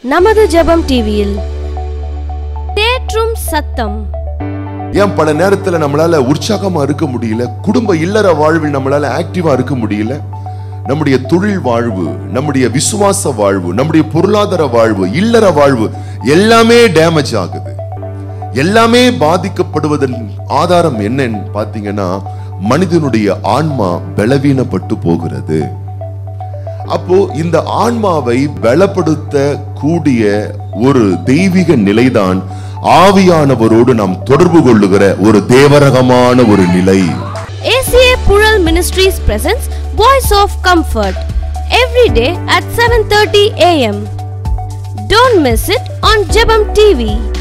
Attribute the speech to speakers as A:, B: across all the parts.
A: நமது ஜெபம் டிவியில் தேற்றும் சத்தம்
B: ஏன் பல நேரத்துல நம்மளால உற்சாகமா இருக்க முடியல குடும்ப இல்லற வாழ்வில் நம்மளால ஆக்டிவா இருக்க முடியல நம்முடைய தொழில் வாழ்வு நம்முடைய விசுவாச வாழ்வு நம்முடைய பொருளாதார வாழ்வு இல்லற வாழ்வு எல்லாமே டேமேஜ் ஆகுது எல்லாமே பாதிக்கப்படுவதன் ஆதாரம் என்னன்னு பாத்தீங்கன்னா மனிதனுடைய ஆன்மா பலவீனப்பட்டு போகிறது அப்போ இந்த ஆன்மாவை பலப்படுத்த கூடிய ஒரு தெய்வீக நிலைதான் ஆவியானவரோடு நாம் தொடர்பு கொள்ளுகிற ஒரு தேவரகமான ஒரு நிலை
A: ACA Pural Ministries presents Voice of Comfort every day at 7:30 a.m. Don't miss it on Jebam TV.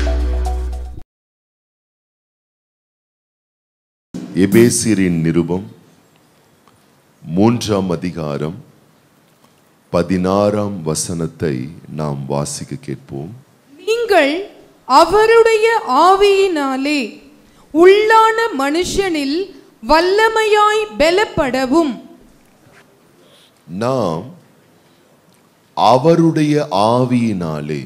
B: எபேசியரின் நிருபம் மூன்றாம் அதிகாரம் பதினாறாம் வசனத்தை நாம் வாசிக்க கேட்போம்
C: நீங்கள் அவருடைய ஆவியினாலே உள்ளான மனுஷனில் வல்லமையாய் பலப்படவும்
B: நாம் அவருடைய ஆவியினாலே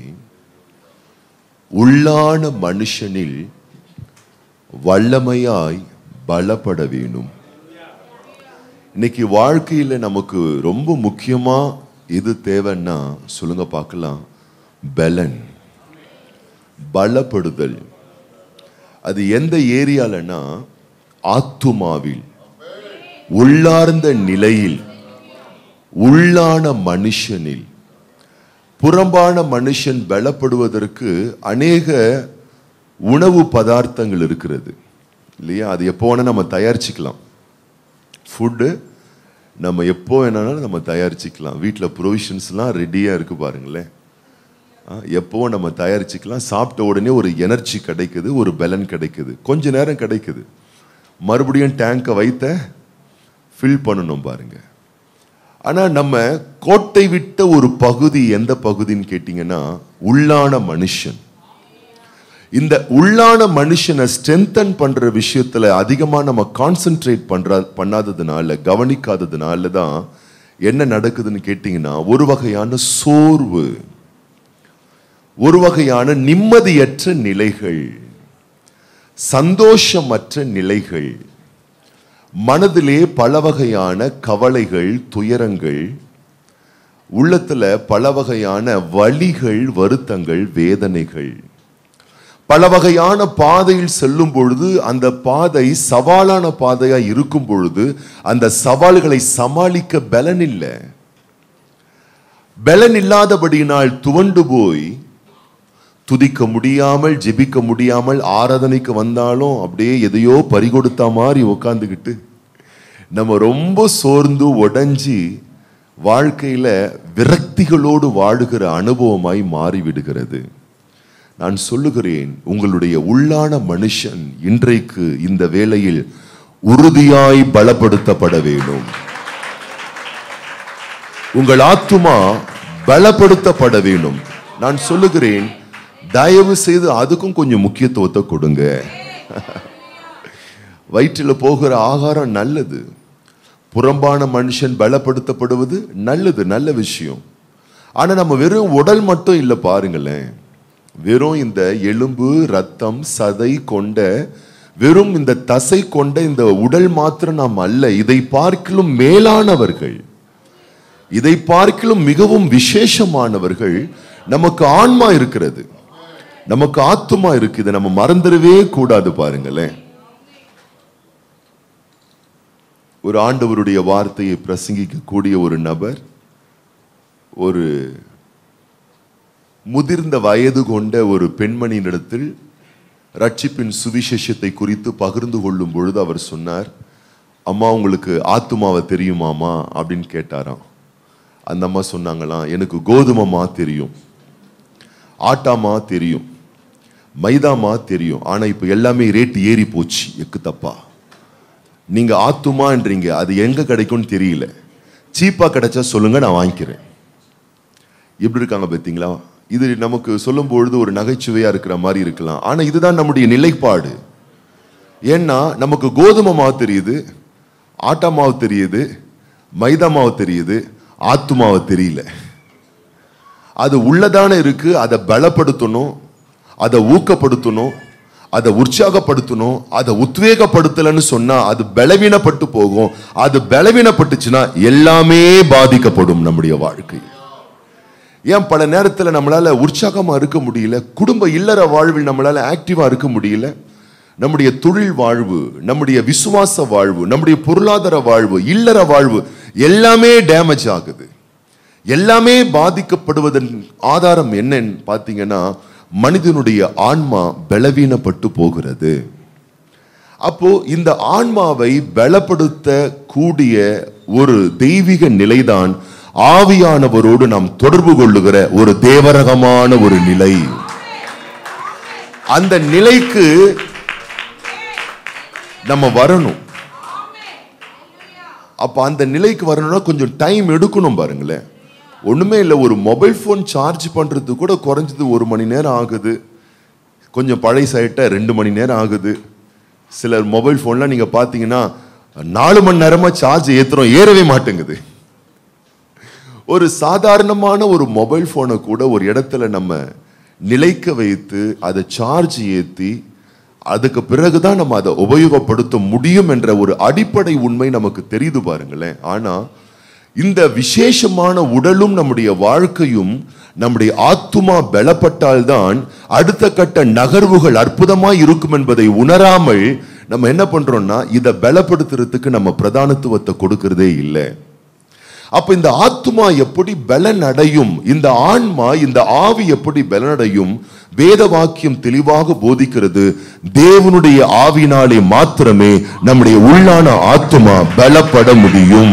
B: உள்ளான மனுஷனில் வல்லமையாய் பலப்பட வேணும் இன்னைக்கு வாழ்க்கையில நமக்கு ரொம்ப முக்கியமா எது தேவைன்னா சொல்லுங்க பார்க்கலாம் பலன் பலப்படுதல் அது எந்த ஏரியாலன்னா ஆத்துமாவில் உள்ளார்ந்த நிலையில் உள்ளான மனுஷனில் புறம்பான மனுஷன் பலப்படுவதற்கு அநேக உணவு பதார்த்தங்கள் இருக்கிறது இல்லையா அது எப்போ வேணா நம்ம தயாரிச்சுக்கலாம் ஃபுட்டு நம்ம எப்போ வேணாலும் நம்ம தயாரிச்சுக்கலாம் வீட்டில் ப்ரொவிஷன்ஸ்லாம் ரெடியாக இருக்கு பாருங்களேன் ஆ, எப்போ நம்ம தயாரிச்சுக்கலாம் சாப்பிட்ட உடனே ஒரு எனர்ஜி கிடைக்குது ஒரு பலன் கிடைக்குது கொஞ்ச நேரம் கிடைக்குது மறுபடியும் டேங்கை வைத்த ஃபில் பண்ணணும் பாருங்க ஆனா நம்ம கோட்டை விட்ட ஒரு பகுதி எந்த பகுதின்னு கேட்டிங்கன்னா உள்ளான மனுஷன் இந்த உள்ளான மனுஷனை ஸ்ட்ரென்தன் பண்ற விஷயத்துல அதிகமா நம்ம கான்சென்ட்ரேட் பண்ற பண்ணாததுனால கவனிக்காததுனால தான் என்ன நடக்குதுன்னு கேட்டிங்கன்னா ஒரு வகையான சோர்வு ஒரு வகையான நிம்மதியற்ற நிலைகள் சந்தோஷமற்ற நிலைகள் மனதிலே பல வகையான கவலைகள் துயரங்கள் உள்ளத்துல பல வகையான வலிகள் வருத்தங்கள் வேதனைகள் பல வகையான பாதையில் செல்லும் பொழுது அந்த பாதை சவாலான பாதையா இருக்கும் பொழுது அந்த சவால்களை சமாளிக்க பலன் இல்லை பலன் இல்லாதபடியினால் துவண்டு போய் துதிக்க முடியாமல் ஜெபிக்க முடியாமல் ஆராதனைக்கு வந்தாலும் அப்படியே எதையோ பறிகொடுத்தா மாதிரி உக்காந்துக்கிட்டு நம்ம ரொம்ப சோர்ந்து உடைஞ்சி வாழ்க்கையில விரக்திகளோடு வாழுகிற அனுபவமாய் மாறிவிடுகிறது நான் சொல்லுகிறேன் உங்களுடைய உள்ளான மனுஷன் இன்றைக்கு இந்த வேளையில் உறுதியாய் பலப்படுத்தப்பட வேண்டும் உங்கள் ஆத்துமா பலப்படுத்தப்பட வேண்டும் நான் சொல்லுகிறேன் தயவு செய்து அதுக்கும் கொஞ்சம் முக்கியத்துவத்தை கொடுங்க வயிற்றில் போகிற ஆகாரம் நல்லது புறம்பான மனுஷன் பலப்படுத்தப்படுவது நல்லது நல்ல விஷயம் ஆனா நம்ம வெறும் உடல் மட்டும் இல்லை பாருங்களேன் வெறும் இந்த எலும்பு ரத்தம் சதை கொண்ட வெறும் இந்த தசை கொண்ட இந்த உடல் மாத்திரம் நாம் அல்ல இதை பார்க்கிலும் மேலானவர்கள் இதை பார்க்கிலும் மிகவும் விசேஷமானவர்கள் நமக்கு ஆன்மா இருக்கிறது நமக்கு ஆத்துமா இருக்கு இதை நம்ம மறந்துடவே கூடாது பாருங்களேன் ஒரு ஆண்டவருடைய வார்த்தையை பிரசங்கிக்க கூடிய ஒரு நபர் ஒரு முதிர்ந்த வயது கொண்ட ஒரு பெண்மணியினிடத்தில் ரட்சிப்பின் சுவிசேஷத்தை குறித்து பகிர்ந்து கொள்ளும் பொழுது அவர் சொன்னார் அம்மா உங்களுக்கு ஆத்துமாவை தெரியுமாமா அப்படின்னு கேட்டாராம் அந்த அம்மா சொன்னாங்களாம் எனக்கு கோதுமமா தெரியும் ஆட்டாமா தெரியும் மைதாமா தெரியும் ஆனா இப்ப எல்லாமே ரேட் ஏறி போச்சு எக்கு தப்பா நீங்க ஆத்துமான்றீங்க அது எங்க கிடைக்கும்னு தெரியல சீப்பா கிடைச்சா சொல்லுங்க நான் வாங்கிக்கிறேன் எப்படி இருக்காங்க பார்த்தீங்களா இது நமக்கு சொல்லும் பொழுது ஒரு நகைச்சுவையா இருக்கிற மாதிரி இருக்கலாம் ஆனா இதுதான் நம்முடைய நிலைப்பாடு ஏன்னா நமக்கு கோதுமை மாவு தெரியுது ஆட்டா மாவு தெரியுது மைதா மாவு தெரியுது ஆத்து மாவு தெரியல அது உள்ளதானே இருக்கு அதை பலப்படுத்தணும் அதை ஊக்கப்படுத்தணும் அதை உற்சாகப்படுத்தணும் அதை உத்வேகப்படுத்தலைன்னு சொன்னா அது பலவீனப்பட்டு போகும் அது பலவீனப்பட்டுச்சுன்னா எல்லாமே பாதிக்கப்படும் நம்முடைய வாழ்க்கை ஏன் பல நேரத்தில் நம்மளால உற்சாகமா இருக்க முடியல குடும்ப இல்லற வாழ்வில் நம்மளால ஆக்டிவா இருக்க முடியல நம்முடைய தொழில் வாழ்வு நம்முடைய விசுவாச வாழ்வு நம்முடைய பொருளாதார வாழ்வு இல்லற வாழ்வு எல்லாமே டேமேஜ் ஆகுது எல்லாமே பாதிக்கப்படுவதன் ஆதாரம் என்னன்னு பார்த்தீங்கன்னா மனிதனுடைய ஆன்மா பலவீனப்பட்டு போகிறது அப்போ இந்த ஆன்மாவை பலப்படுத்த கூடிய ஒரு தெய்வீக நிலைதான் ஆவியானவரோடு நாம் தொடர்பு கொள்ளுகிற ஒரு தேவரகமான ஒரு நிலை அந்த நிலைக்கு நம்ம வரணும் அப்ப அந்த நிலைக்கு வரணும்னா கொஞ்சம் டைம் எடுக்கணும் பாருங்களேன் ஒண்ணுமே இல்லை ஒரு மொபைல் ஃபோன் சார்ஜ் பண்றது கூட குறைஞ்சது ஒரு மணி நேரம் ஆகுது கொஞ்சம் பழைசாயிட்ட ரெண்டு மணி நேரம் ஆகுது சிலர் மொபைல் ஃபோன்லாம் நீங்க பார்த்தீங்கன்னா நாலு மணி நேரமா சார்ஜ் ஏத்துறோம் ஏறவே மாட்டேங்குது ஒரு சாதாரணமான ஒரு மொபைல் ஃபோனை கூட ஒரு இடத்துல நம்ம நிலைக்க வைத்து அதை சார்ஜ் ஏற்றி அதுக்கு பிறகுதான் நம்ம அதை உபயோகப்படுத்த முடியும் என்ற ஒரு அடிப்படை உண்மை நமக்கு தெரியுது பாருங்களேன் ஆனா இந்த விசேஷமான உடலும் நம்முடைய வாழ்க்கையும் நம்முடைய ஆத்துமா பலப்பட்டால்தான் அடுத்த கட்ட நகர்வுகள் அற்புதமாய் இருக்கும் என்பதை உணராமல் நம்ம என்ன பண்றோம்னா இதை பலப்படுத்துறதுக்கு நம்ம பிரதானத்துவத்தை கொடுக்கறதே இல்லை அப்ப இந்த ஆத்மா எப்படி பலன் அடையும் இந்த ஆன்மா இந்த ஆவி எப்படி பலனடையும் வேத வாக்கியம் தெளிவாக போதிக்கிறது தேவனுடைய ஆவினாலே மாத்திரமே நம்முடைய உள்ளான ஆத்மா பலப்பட முடியும்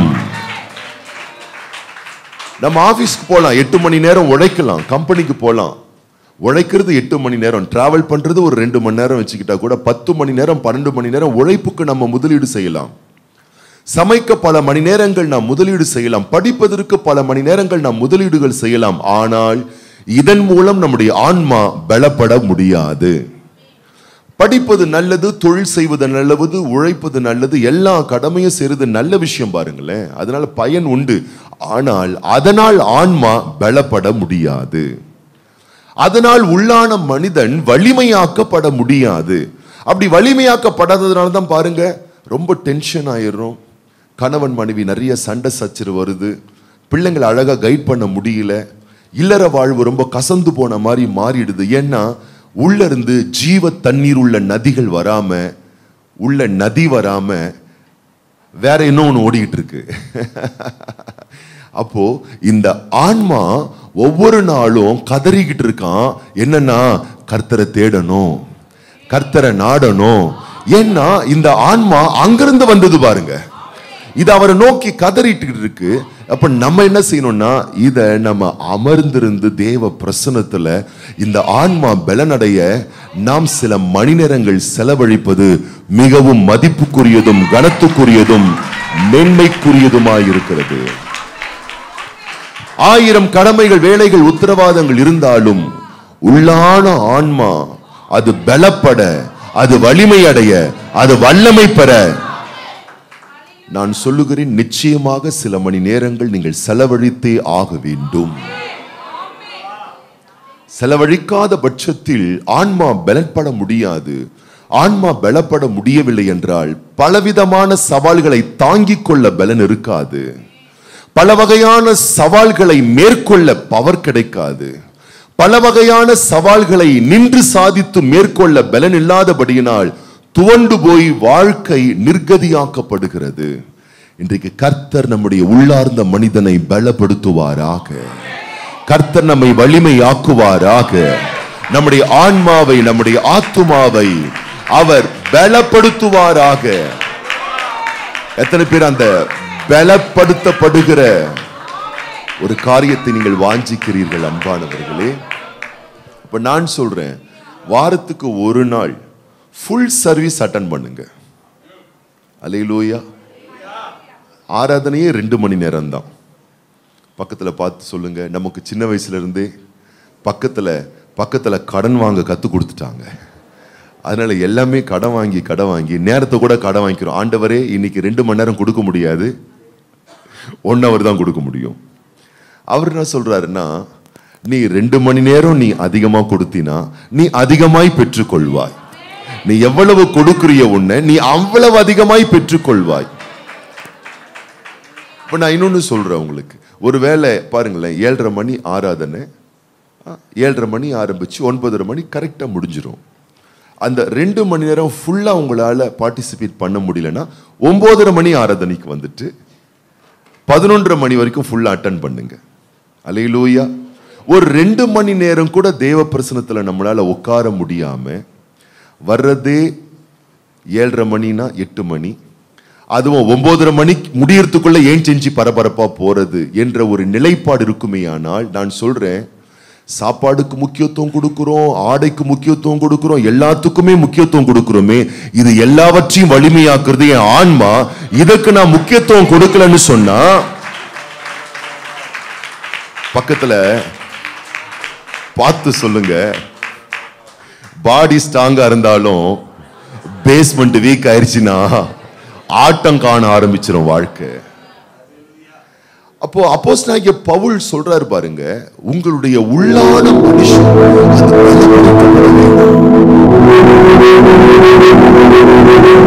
B: நம்ம ஆபீஸ்க்கு போலாம் எட்டு மணி நேரம் உழைக்கலாம் கம்பெனிக்கு போலாம் உழைக்கிறது எட்டு மணி நேரம் டிராவல் பண்றது ஒரு ரெண்டு மணி நேரம் வச்சுக்கிட்டா கூட பத்து மணி நேரம் பன்னெண்டு மணி நேரம் உழைப்புக்கு நம்ம முதலீடு செய்யலாம் சமைக்க பல மணி நேரங்கள் நாம் முதலீடு செய்யலாம் படிப்பதற்கு பல மணி நேரங்கள் நாம் முதலீடுகள் செய்யலாம் ஆனால் இதன் மூலம் நம்முடைய ஆன்மா பலப்பட முடியாது படிப்பது நல்லது தொழில் செய்வது நல்லது உழைப்பது நல்லது எல்லா கடமையும் செய்யறது நல்ல விஷயம் பாருங்களேன் அதனால பயன் உண்டு ஆனால் அதனால் ஆன்மா பலப்பட முடியாது அதனால் உள்ளான மனிதன் வலிமையாக்கப்பட முடியாது அப்படி வலிமையாக்கப்படாததுனால தான் பாருங்க ரொம்ப டென்ஷன் ஆயிடுறோம் கணவன் மனைவி நிறைய சண்டை சச்சரவு வருது பிள்ளைங்களை அழகா கைட் பண்ண முடியல இல்லற வாழ்வு ரொம்ப கசந்து போன மாதிரி மாறிடுது ஏன்னா உள்ள இருந்து ஜீவ தண்ணீர் உள்ள நதிகள் வராம உள்ள நதி வராம வேற இன்னொன்று ஓடிக்கிட்டு இருக்கு அப்போ இந்த ஆன்மா ஒவ்வொரு நாளும் கதறிக்கிட்டு இருக்கான் என்னன்னா கர்த்தரை தேடணும் கர்த்தரை நாடணும் ஏன்னா இந்த ஆன்மா அங்கிருந்து வந்தது பாருங்க இது அவரை நோக்கி கதறிட்டு இருக்கு அப்ப நம்ம என்ன செய்யணும்னா இத நம்ம அமர்ந்திருந்து தேவ பிரசனத்துல இந்த ஆன்மா பலனடைய நாம் சில மணி நேரங்கள் செலவழிப்பது மிகவும் மதிப்புக்குரியதும் கனத்துக்குரியதும் மேன்மைக்குரியதுமாய் இருக்கிறது ஆயிரம் கடமைகள் வேலைகள் உத்தரவாதங்கள் இருந்தாலும் உள்ளான ஆன்மா அது பலப்பட அது வலிமை அடைய அது வல்லமை பெற நான் சொல்லுகிறேன் நிச்சயமாக சில மணி நேரங்கள் நீங்கள் செலவழித்தே ஆக வேண்டும் செலவழிக்காத பட்சத்தில் ஆன்மா பலப்பட முடியாது ஆன்மா பலப்பட முடியவில்லை என்றால் பலவிதமான சவால்களை தாங்கிக் கொள்ள பலன் இருக்காது பல வகையான சவால்களை மேற்கொள்ள பவர் கிடைக்காது பல வகையான சவால்களை நின்று சாதித்து மேற்கொள்ள பலன் இல்லாதபடியினால் துவண்டு போய் வாழ்க்கை நிர்கதியாக்கப்படுகிறது இன்றைக்கு கர்த்தர் நம்முடைய உள்ளார்ந்த மனிதனை பலப்படுத்துவாராக கர்த்தர் நம்மை வலிமையாக்குவாராக நம்முடைய ஆன்மாவை நம்முடைய ஆத்துமாவை அவர் பலப்படுத்துவாராக எத்தனை பேர் அந்த பலப்படுத்தப்படுகிற ஒரு காரியத்தை நீங்கள் வாஞ்சிக்கிறீர்கள் அன்பானவர்களே இப்ப நான் சொல்றேன் வாரத்துக்கு ஒரு நாள் ஃபுல் சர்வீஸ் அட்டன் பண்ணுங்க அலையிலூயா ஆராதனையே ரெண்டு மணி நேரம் தான் பக்கத்துல பார்த்து சொல்லுங்க நமக்கு சின்ன வயசுல இருந்தே பக்கத்துல பக்கத்துல கடன் வாங்க கத்து கொடுத்துட்டாங்க அதனால எல்லாமே கடன் வாங்கி கடன் வாங்கி நேரத்தை கூட கடன் வாங்கிக்கிறோம் ஆண்டவரே இன்னைக்கு ரெண்டு மணி நேரம் கொடுக்க முடியாது ஒன் ஹவர் தான் கொடுக்க முடியும் அவர் என்ன சொல்றாருன்னா நீ ரெண்டு மணி நேரம் நீ அதிகமா கொடுத்தினா நீ அதிகமாய் பெற்றுக்கொள்வாய் நீ எவ்வளவு கொடுக்கிறிய உன்னை நீ அவ்வளவு அதிகமாய் பெற்றுக்கொள்வாய் இப்ப நான் இன்னொன்னு சொல்றேன் உங்களுக்கு ஒருவேளை பாருங்களேன் ஏழரை மணி ஆராதனை ஆ, ஏழரை மணி ஆரம்பிச்சு ஒன்பதரை மணி கரெக்டா முடிஞ்சிரும் அந்த ரெண்டு மணி நேரம் ஃபுல்லா உங்களால பார்ட்டிசிபேட் பண்ண முடியலன்னா ஒன்பதரை மணி ஆராதனைக்கு வந்துட்டு பதினொன்றரை மணி வரைக்கும் ஃபுல்லா அட்டன் பண்ணுங்க அலையிலூயா ஒரு ரெண்டு மணி நேரம் கூட தேவ பிரசனத்துல நம்மளால உட்கார முடியாம வர்றதே ஏழரை மணினா எட்டு மணி அதுவும் ஒன்பதரை மணி முடியறதுக்குள்ள ஏன் செஞ்சு பரபரப்பா போறது என்ற ஒரு நிலைப்பாடு இருக்குமேயானால் நான் சொல்றேன் சாப்பாடுக்கு முக்கியத்துவம் கொடுக்கிறோம் ஆடைக்கு முக்கியத்துவம் கொடுக்கிறோம் எல்லாத்துக்குமே முக்கியத்துவம் கொடுக்கிறோமே இது எல்லாவற்றையும் வலிமையாக்குறது என் ஆன்மா இதற்கு நான் முக்கியத்துவம் கொடுக்கலன்னு சொன்னா பக்கத்துல பார்த்து சொல்லுங்க பாடி ஸ்ட்ராங்கா இருந்தாலும் பேஸ்மெண்ட் வீக் ஆயிருச்சுன்னா ஆட்டம் காண ஆரம்பிச்சிரும் வாழ்க்கை அப்போ அப்போஸ் பவுல் சொல்றாரு பாருங்க உங்களுடைய உள்ளான மனுஷன் அது பலப்படுத்தப்பட வேண்டும்.